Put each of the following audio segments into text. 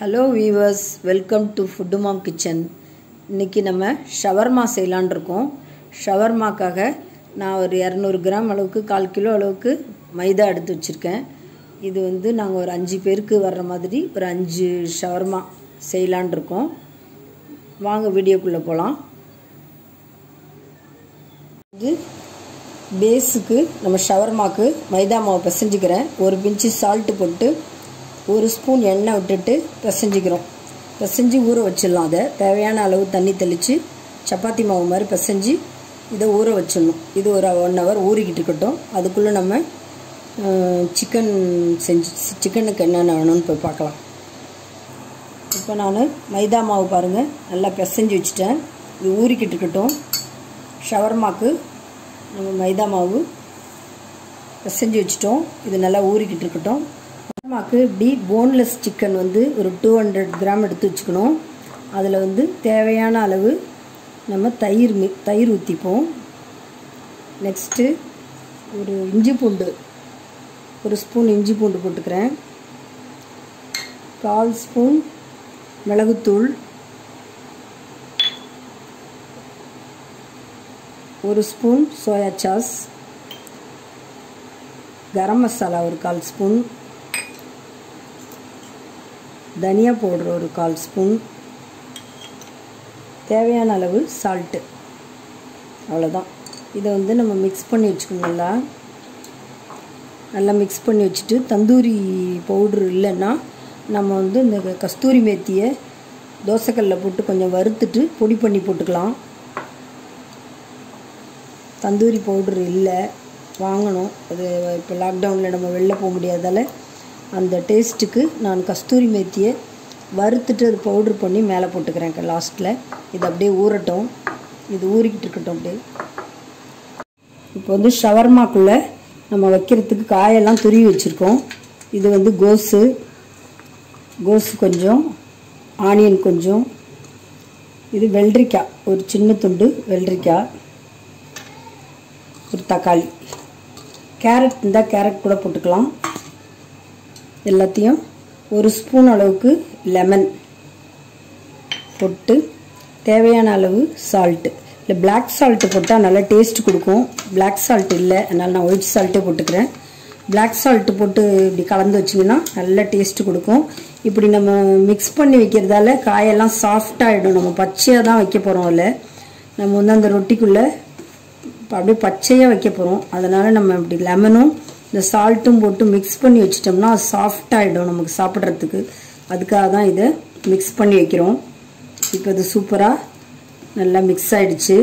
hello viewers welcome to food mom kitchen இன்றைக்கி நம்ம shawarma செய்யலான் இருக்கோம் ஷவர்மாக்காக நான் ஒரு இரநூறு கிராம் அளவுக்கு கால் கிலோ அளவுக்கு மைதா எடுத்து வச்சுருக்கேன் இது வந்து நாங்கள் ஒரு அஞ்சு பேருக்கு வர்ற மாதிரி ஒரு அஞ்சு ஷவர்மா செய்யலான் இருக்கோம் வாங்க வீடியோக்குள்ளே போகலாம் இது பேஸுக்கு நம்ம ஷவர்மாக்கு மைதா மாவு பிசைஞ்சிக்கிறேன் ஒரு பிஞ்சு சால்ட்டு போட்டு ஒரு ஸ்பூன் எண்ணெய் விட்டுட்டு பிசைஞ்சிக்கிறோம் பிசைஞ்சு ஊற வச்சிடலாம் அதை தேவையான அளவு தண்ணி தெளித்து சப்பாத்தி மாவு மாதிரி பிசைஞ்சு இதை ஊற வச்சிடணும் இது ஒரு ஒன் ஹவர் ஊறிக்கிட்டு இருக்கட்டும் அதுக்குள்ளே நம்ம சிக்கன் செஞ்சு சிக்கனுக்கு என்னென்ன வேணும்னு போய் பார்க்கலாம் இப்போ நான் மைதா மாவு பாருங்கள் நல்லா பிசைஞ்சு வச்சுட்டேன் இது ஊறிக்கிட்டு இருக்கட்டும் ஷவர்மாக்கு நம்ம மைதா மாவு பிசைஞ்சு வச்சுட்டோம் இது நல்லா ஊறிக்கிட்டு இருக்கட்டும் ஷவர்மாக்கு இப்படி போன்லெஸ் சிக்கன் வந்து ஒரு டூ ஹண்ட்ரட் கிராம் எடுத்து வச்சுக்கணும் அதில் வந்து தேவையான அளவு நம்ம தயிர் மி தயிர் ஊற்றிப்போம் நெக்ஸ்ட்டு ஒரு இஞ்சி பூண்டு ஒரு ஸ்பூன் இஞ்சி பூண்டு போட்டுக்கிறேன் கால் ஸ்பூன் மிளகுத்தூள் ஒரு spoon soya sauce garam masala ஒரு கால் ஸ்பூன் தனியா பவுடர் ஒரு கால் ஸ்பூன் தேவையான அளவு சால்ட்டு அவ்வளோதான் இதை வந்து நம்ம மிக்ஸ் பண்ணி வச்சுக்கணும் நல்லா நல்லா மிக்ஸ் பண்ணி வச்சுட்டு தந்தூரி பவுட்ரு இல்லைன்னா நம்ம வந்து இந்த கஸ்தூரி மேத்தியை தோசைக்கல்லில் போட்டு கொஞ்சம் வறுத்துட்டு பொடி பண்ணி போட்டுக்கலாம் தந்தூரி பவுட்ரு இல்லை வாங்கணும் அது இப்போ லாக்டவுனில் நம்ம வெளில போக முடியாதால் அந்த டேஸ்ட்டுக்கு நான் கஸ்தூரி மேத்தியை வறுத்துட்டு அது பவுட்ரு பண்ணி மேலே போட்டுக்கிறேன் லாஸ்ட்டில் இது அப்படியே ஊறட்டும் இது ஊறிக்கிட்டு இருக்கட்டும் அப்படியே இப்போ வந்து ஷவர்மாக்குள்ளே நம்ம வைக்கிறதுக்கு காயெல்லாம் துருவி வச்சுருக்கோம் இது வந்து கோஸு கோஸு கொஞ்சம் ஆனியன் கொஞ்சம் இது வெள்ளரிக்காய் ஒரு சின்ன துண்டு வெள்ளரிக்காய் ஒரு தக்காளி கேரட் இருந்தால் கேரட் கூட போட்டுக்கலாம் எல்லாத்தையும் ஒரு ஸ்பூன் அளவுக்கு லெமன் போட்டு தேவையான அளவு சால்ட்டு இல்லை பிளாக் சால்ட்டு போட்டால் நல்லா டேஸ்ட் கொடுக்கும் பிளாக் சால்ட் இல்லை அதனால் நான் ஒயிட் சால்ட்டே போட்டுக்கிறேன் பிளாக் சால்ட்டு போட்டு இப்படி கலந்து வச்சிங்கன்னா நல்ல டேஸ்ட்டு கொடுக்கும் இப்படி நம்ம மிக்ஸ் பண்ணி வைக்கிறதால காயெல்லாம் சாஃப்டாகிடும் நம்ம பச்சையாக தான் வைக்க போகிறோம் அதில் நம்ம வந்து அந்த ரொட்டிக்குள்ளே அப்படியே பச்சையாக வைக்க போகிறோம் அதனால் நம்ம இப்படி லெமனும் இந்த சால்ட்டும் போட்டு மிக்ஸ் பண்ணி வச்சிட்டோம்னா அது சாஃப்டாகிடும் நமக்கு சாப்பிட்றதுக்கு அதுக்காக தான் இதை மிக்ஸ் பண்ணி வைக்கிறோம் இப்போ இது சூப்பராக நல்லா மிக்ஸ் ஆகிடுச்சு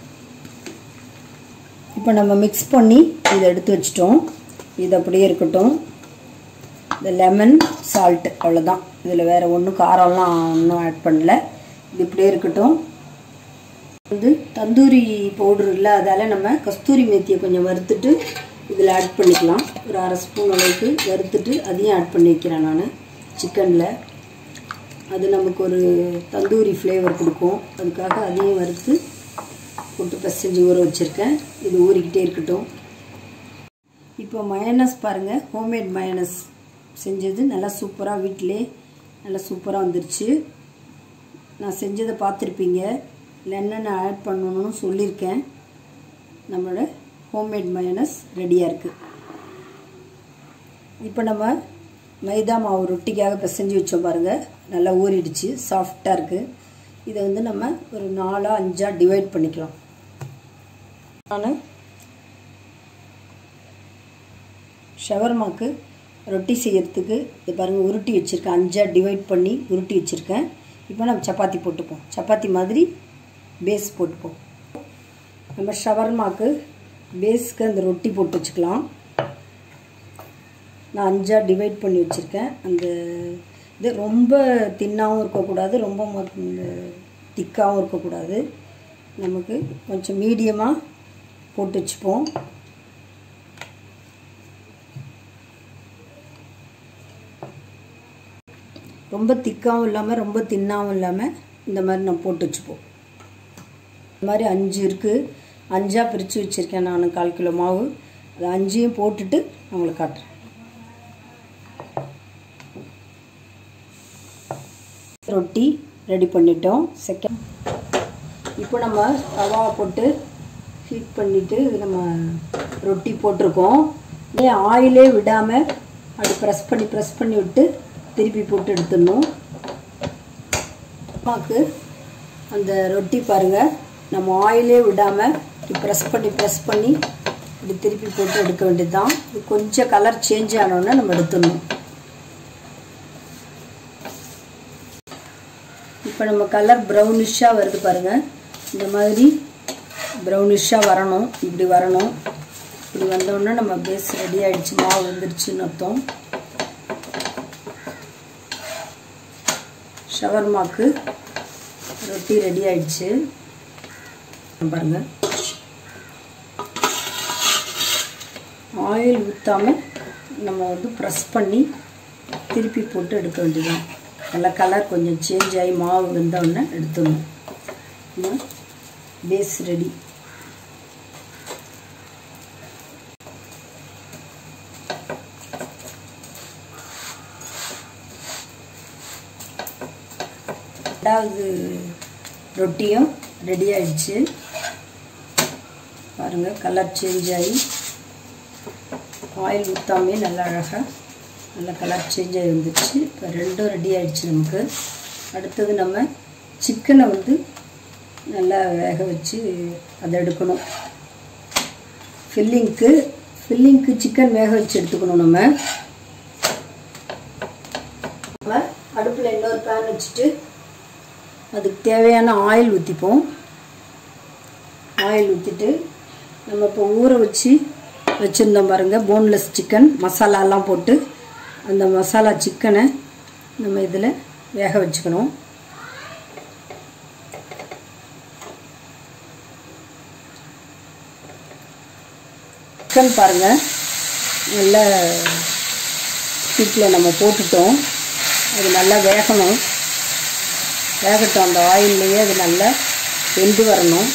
இப்போ நம்ம மிக்ஸ் பண்ணி இதை எடுத்து வச்சிட்டோம் இது அப்படியே இருக்கட்டும் இந்த லெமன் சால்ட்டு அவ்வளோதான் இதில் வேறு ஒன்றும் காரம்லாம் ஒன்றும் ஆட் பண்ணல இது இப்படியே இருக்கட்டும் வந்து தந்தூரி பவுடர் இல்லாதால நம்ம கஸ்தூரி மேத்தியை கொஞ்சம் வறுத்துட்டு இதில் ஆட் பண்ணிக்கலாம் ஒரு அரை ஸ்பூன் அளவுக்கு வறுத்துட்டு அதையும் ஆட் பண்ணி வைக்கிறேன் நான் சிக்கனில் அது நமக்கு ஒரு தந்தூரி ஃப்ளேவர் கொடுக்கும் அதுக்காக அதையும் வறுத்து போட்டு பசஞ்சு ஊற வச்சுருக்கேன் இது ஊறிக்கிட்டே இருக்கட்டும் இப்போ மயனஸ் பாருங்கள் ஹோம்மேட் மயனஸ் செஞ்சது நல்லா சூப்பராக வீட்டிலே நல்லா சூப்பராக வந்துருச்சு நான் செஞ்சதை பார்த்துருப்பீங்க இல்லை என்னென்ன ஆட் பண்ணணும்னு சொல்லியிருக்கேன் நம்மளோட ஹோம்மேட் மயனஸ் ரெடியாக இருக்குது இப்போ நம்ம மைதா மாவு ரொட்டிக்காக பிசைஞ்சு வச்சோம் பாருங்கள் நல்லா ஊறிடுச்சு சாஃப்டாக இருக்குது இதை வந்து நம்ம ஒரு நாலாக அஞ்சாக டிவைட் பண்ணிக்கலாம் நான் ஷவர்மாக்கு ரொட்டி செய்யறதுக்கு இது பாருங்கள் உருட்டி வச்சுருக்கேன் அஞ்சாக டிவைட் பண்ணி உருட்டி வச்சுருக்கேன் இப்போ நம்ம சப்பாத்தி போட்டுப்போம் சப்பாத்தி மாதிரி பேஸ் போட்டுப்போம் நம்ம ஷவர்மாக்கு பேஸ்க்கு அந்த ரொட்டி போட்டு வச்சுக்கலாம் நான் அஞ்சாக டிவைட் பண்ணி வச்சுருக்கேன் அந்த இது ரொம்ப தின்னாகவும் இருக்கக்கூடாது ரொம்ப திக்காகவும் இருக்கக்கூடாது நமக்கு கொஞ்சம் மீடியமாக போட்டு வச்சுப்போம் ரொம்ப திக்காகவும் இல்லாமல் ரொம்ப தின்னாகவும் இல்லாமல் இந்த மாதிரி நான் போட்டு வச்சுப்போம் இந்த மாதிரி அஞ்சு இருக்குது அஞ்சாக பிரித்து வச்சுருக்கேன் நான் கால் கிலோ மாவு அது அஞ்சையும் போட்டுட்டு நான் உங்களுக்கு காட்டுறேன் ரொட்டி ரெடி பண்ணிட்டோம் செகண்ட் இப்போ நம்ம தவாவை போட்டு ஹீட் பண்ணிவிட்டு நம்ம ரொட்டி போட்டிருக்கோம் ஏன் ஆயிலே விடாமல் அப்படி ப்ரெஸ் பண்ணி ப்ரெஸ் பண்ணி விட்டு திருப்பி போட்டு எடுத்துடணும் அம்மாவுக்கு அந்த ரொட்டி பாருங்கள் நம்ம ஆயிலே விடாமல் இப்படி ப்ரெஸ் பண்ணி ப்ரெஸ் பண்ணி இப்படி திருப்பி போட்டு எடுக்க வேண்டியது தான் இது கொஞ்சம் கலர் சேஞ்ச் ஆனோடனே நம்ம எடுத்துடணும் இப்போ நம்ம கலர் ப்ரௌனிஷாக வருது பாருங்கள் இந்த மாதிரி ப்ரௌனிஷாக வரணும் இப்படி வரணும் இப்படி வந்தோடனே நம்ம பேஸ் ரெடி ஆகிடுச்சு மாவு வந்துருச்சுன்னு அர்த்தம் ஷவர்மாக்கு ரொட்டி ரெடி ஆயிடுச்சு பாருங்க ஆயில் ஊற்றாமல் நம்ம வந்து ப்ரெஸ் பண்ணி திருப்பி போட்டு எடுக்க வேண்டியதான் நல்லா கலர் கொஞ்சம் சேஞ்ச் ஆகி மாவு வெந்தோடனே எடுத்துடணும் பேஸ் ரெடி ரெண்டாவது ரொட்டியும் ரெடி ஆயிடுச்சு பாருங்கள் கலர் சேஞ்ச் ஆகி ஆயில் ஊற்றாமே நல்லா அழகாக நல்லா கலர் சேஞ்ச் ஆகி வந்துடுச்சு இப்போ ரெண்டும் ரெடி ஆயிடுச்சு நமக்கு அடுத்தது நம்ம சிக்கனை வந்து நல்லா வேக வச்சு அதை எடுக்கணும் ஃபில்லிங்க்கு ஃபில்லிங்க்கு சிக்கன் வேக வச்சு எடுத்துக்கணும் நம்ம நம்ம அடுப்பில் இன்னொரு பேன் வச்சுட்டு அதுக்கு தேவையான ஆயில் ஊற்றிப்போம் ஆயில் ஊற்றிட்டு நம்ம இப்போ ஊற வச்சு வச்சுருந்தோம் பாருங்கள் போன்லெஸ் சிக்கன் மசாலாலாம் போட்டு அந்த மசாலா சிக்கனை நம்ம இதில் வேக வச்சுக்கணும் சிக்கன் பாருங்கள் நல்ல ஹீட்டில் நம்ம போட்டுட்டோம் அது நல்லா வேகணும் வேகட்டும் அந்த ஆயில்லையே அது நல்லா வெந்து வரணும்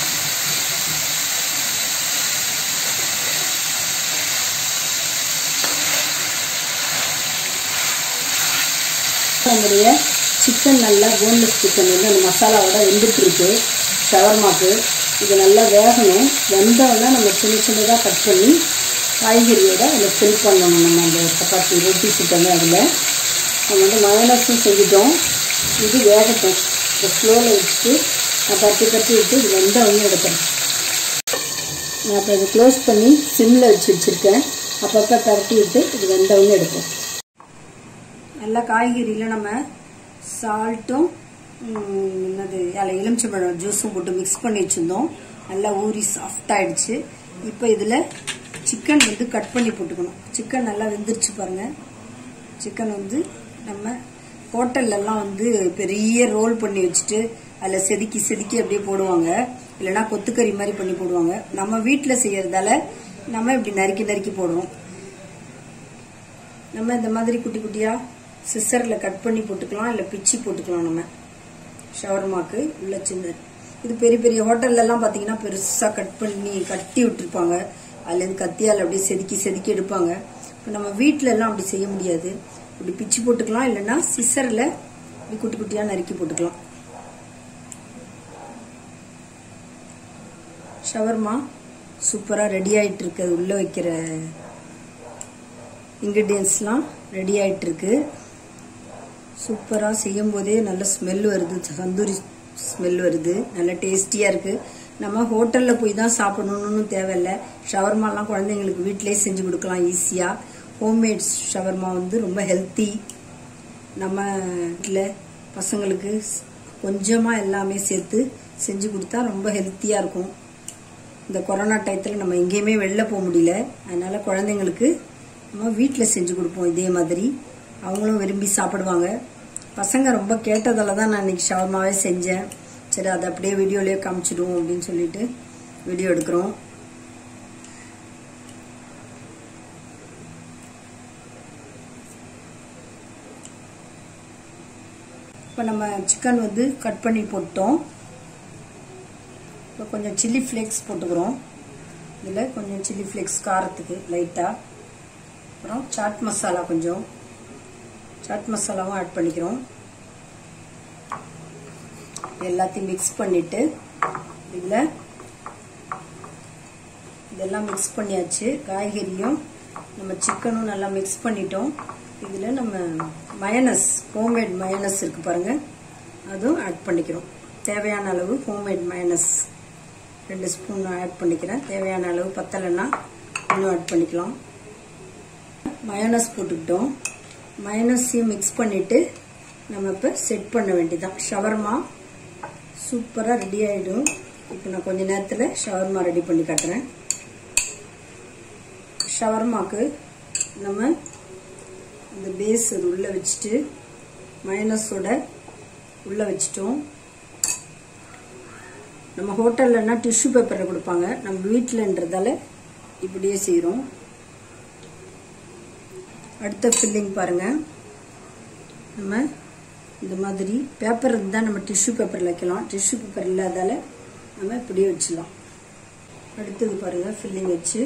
நம்முடைய சிக்கன் நல்லா போன்லெஸ் சிக்கன் வந்து அந்த மசாலாவோட வெந்துட்டுருக்கு ஷவர்மாக்கு இது நல்லா வேகணும் வெந்தோடனே நம்ம சின்ன சின்னதாக கட் பண்ணி காய்கறியோட அதில் ஃபில் பண்ணணும் நம்ம அந்த சப்பாத்தி ரொட்டி சிக்கன் அதில் நம்ம வந்து மயோனஸும் செஞ்சுட்டோம் இது வேகட்டும் இந்த ஸ்லோவில் வச்சுட்டு நான் தட்டி தட்டி விட்டு இது வெந்தோடனே எடுக்கிறேன் நான் இப்போ இதை க்ளோஸ் பண்ணி சிம்மில் வச்சு வச்சுருக்கேன் அப்பப்போ பரட்டி விட்டு இது வெந்தோடனே எடுப்போம் நல்லா காய்கறியில் நம்ம சால்ட்டும் என்னது அதில் எலுமிச்சம்பழம் ஜூஸும் போட்டு மிக்ஸ் பண்ணி வச்சுருந்தோம் நல்லா ஊறி சாஃப்ட் ஆயிடுச்சு இப்போ இதில் சிக்கன் வந்து கட் பண்ணி போட்டுக்கணும் சிக்கன் நல்லா வெந்துருச்சு பாருங்கள் சிக்கன் வந்து நம்ம ஹோட்டல்லலாம் வந்து பெரிய ரோல் பண்ணி வச்சுட்டு அதில் செதுக்கி செதுக்கி அப்படியே போடுவாங்க இல்லைன்னா கொத்துக்கறி மாதிரி பண்ணி போடுவாங்க நம்ம வீட்டில் செய்யறதால நம்ம இப்படி நறுக்கி நறுக்கி போடுறோம் நம்ம இந்த மாதிரி குட்டி குட்டியாக சிசரில் கட் பண்ணி போட்டுக்கலாம் இல்லை பிச்சு போட்டுக்கலாம் நம்ம ஷவர்மாக்கு உள்ள சின்ன இது பெரிய பெரிய ஹோட்டல்லலாம் பார்த்தீங்கன்னா பெருசாக கட் பண்ணி கட்டி விட்டுருப்பாங்க அதுலேருந்து கத்தியால் அப்படியே செதுக்கி செதுக்கி எடுப்பாங்க இப்போ நம்ம வீட்டில எல்லாம் அப்படி செய்ய முடியாது இப்படி பிச்சு போட்டுக்கலாம் இல்லைன்னா சிசரில் இப்படி குட்டி குட்டியாக நறுக்கி போட்டுக்கலாம் ஷவர்மா சூப்பராக ரெடி ஆயிட்டு இருக்கு அது உள்ளே வைக்கிற இன்க்ரீடியன்ஸ்லாம் ரெடி ஆயிட்டு இருக்கு சூப்பராக செய்யும் போதே நல்ல ஸ்மெல் வருது தந்தூரி ஸ்மெல் வருது நல்ல டேஸ்டியாக இருக்குது நம்ம ஹோட்டலில் போய் தான் சாப்பிடணும்னு தேவையில்லை ஷவர்மாலாம் குழந்தைங்களுக்கு வீட்டிலே செஞ்சு கொடுக்கலாம் ஈஸியாக ஹோம்மேட் ஷவர்மா வந்து ரொம்ப ஹெல்த்தி நம்ம வீட்டில் பசங்களுக்கு கொஞ்சமாக எல்லாமே சேர்த்து செஞ்சு கொடுத்தா ரொம்ப ஹெல்த்தியாக இருக்கும் இந்த கொரோனா டயத்தில் நம்ம எங்கேயுமே வெளில போக முடியல அதனால் குழந்தைங்களுக்கு நம்ம வீட்டில் செஞ்சு கொடுப்போம் இதே மாதிரி அவங்களும் விரும்பி சாப்பிடுவாங்க பசங்க ரொம்ப கேட்டதால தான் நான் இன்னைக்கு ஷவர்மாவே செஞ்சேன் சரி அதை அப்படியே வீடியோலேயே காமிச்சிடுவோம் அப்படின்னு சொல்லிட்டு வீடியோ எடுக்கிறோம் இப்போ நம்ம சிக்கன் வந்து கட் பண்ணி போட்டோம் இப்போ கொஞ்சம் சில்லி ஃப்ளேக்ஸ் போட்டுக்கிறோம் இதில் கொஞ்சம் சில்லி ஃப்ளேக்ஸ் காரத்துக்கு லைட்டாக அப்புறம் சாட் மசாலா கொஞ்சம் சாட் மசாலாவும் ஆட் பண்ணிக்கிறோம் எல்லாத்தையும் மிக்ஸ் பண்ணிட்டு இதில் இதெல்லாம் மிக்ஸ் பண்ணியாச்சு காய்கறியும் நம்ம சிக்கனும் நல்லா மிக்ஸ் பண்ணிட்டோம் இதில் நம்ம மயனஸ் ஹோம்மேட் மயனஸ் இருக்கு பாருங்க அதுவும் ஆட் பண்ணிக்கிறோம் தேவையான அளவு ஹோம்மேட் மயனஸ் ரெண்டு ஸ்பூன் ஆட் பண்ணிக்கிறேன் தேவையான அளவு பத்தலைன்னா இன்னும் ஆட் பண்ணிக்கலாம் மயனஸ் போட்டுக்கிட்டோம் மயனஸையும் மிக்ஸ் பண்ணிட்டு நம்ம இப்போ செட் பண்ண வேண்டியதான் ஷவர்மா சூப்பராக ரெடி ஆகிடும் இப்போ நான் கொஞ்ச நேரத்தில் ஷவர்மா ரெடி பண்ணி காட்டுறேன் ஷவர்மாக்கு நம்ம இந்த பேஸ் அது உள்ளே வச்சுட்டு மயனஸோட உள்ளே வச்சிட்டோம் நம்ம ஹோட்டல்லனா டிஷ்யூ பேப்பரில் கொடுப்பாங்க நம்ம வீட்டிலன்றதால இப்படியே செய்கிறோம் அடுத்த ஃபில்லிங் பாருங்கள் நம்ம இந்த மாதிரி பேப்பர் இருந்தால் நம்ம டிஷ்யூ பேப்பரில் வைக்கலாம் டிஷ்யூ பேப்பர் இல்லாதால நம்ம இப்படியே வச்சிடலாம் அடுத்தது பாருங்கள் ஃபில்லிங் வச்சு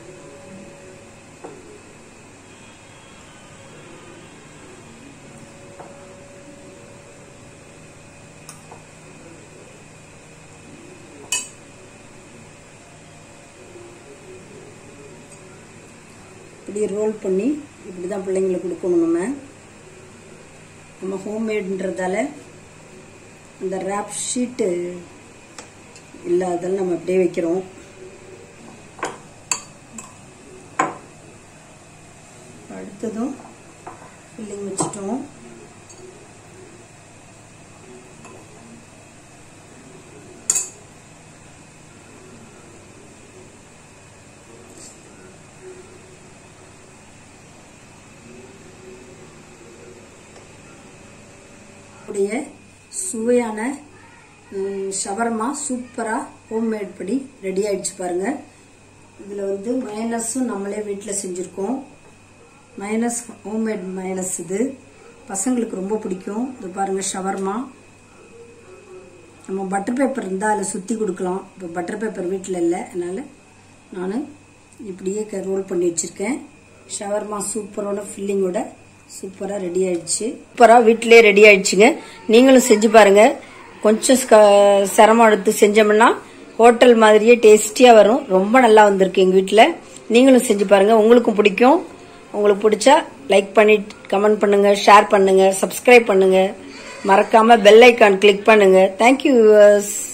இப்படி ரோல் பண்ணி இப்படி தான் பிள்ளைங்களுக்கு கொடுக்கணும் நம்ம நம்ம ஹோம்மேட்ன்றதால அந்த ரேப் ஷீட்டு இல்லாதால நம்ம அப்படியே வைக்கிறோம் அடுத்ததும் ஃபில்லிங் வச்சுட்டோம் உடைய சுவையான ஷவர்மா சூப்பராக ஹோம்மேட் படி ரெடி ஆயிடுச்சு பாருங்க இதில் வந்து மயனஸும் நம்மளே வீட்டில் செஞ்சுருக்கோம் மயனஸ் ஹோம்மேட் மயனஸ் இது பசங்களுக்கு ரொம்ப பிடிக்கும் இது பாருங்க ஷவர்மா நம்ம பட்டர் பேப்பர் இருந்தால் அதில் சுற்றி கொடுக்கலாம் இப்போ பட்டர் பேப்பர் வீட்டில் இல்லை அதனால் நான் இப்படியே ரோல் பண்ணி வச்சுருக்கேன் ஷவர்மா சூப்பரோட ஃபில்லிங்கோட சூப்பராக ரெடி ஆயிடுச்சு சூப்பராக வீட்டிலே ரெடி ஆயிடுச்சுங்க நீங்களும் செஞ்சு பாருங்க கொஞ்சம் சிரமம் எடுத்து செஞ்சோம்னா ஹோட்டல் மாதிரியே டேஸ்டியாக வரும் ரொம்ப நல்லா வந்திருக்கு எங்கள் வீட்டில் நீங்களும் செஞ்சு பாருங்க உங்களுக்கும் பிடிக்கும் உங்களுக்கு பிடிச்சா லைக் பண்ணி கமெண்ட் பண்ணுங்க ஷேர் பண்ணுங்க சப்ஸ்கிரைப் பண்ணுங்க மறக்காம பெல் ஐக்கான் கிளிக் பண்ணுங்க தேங்க்யூ வியூவர்ஸ்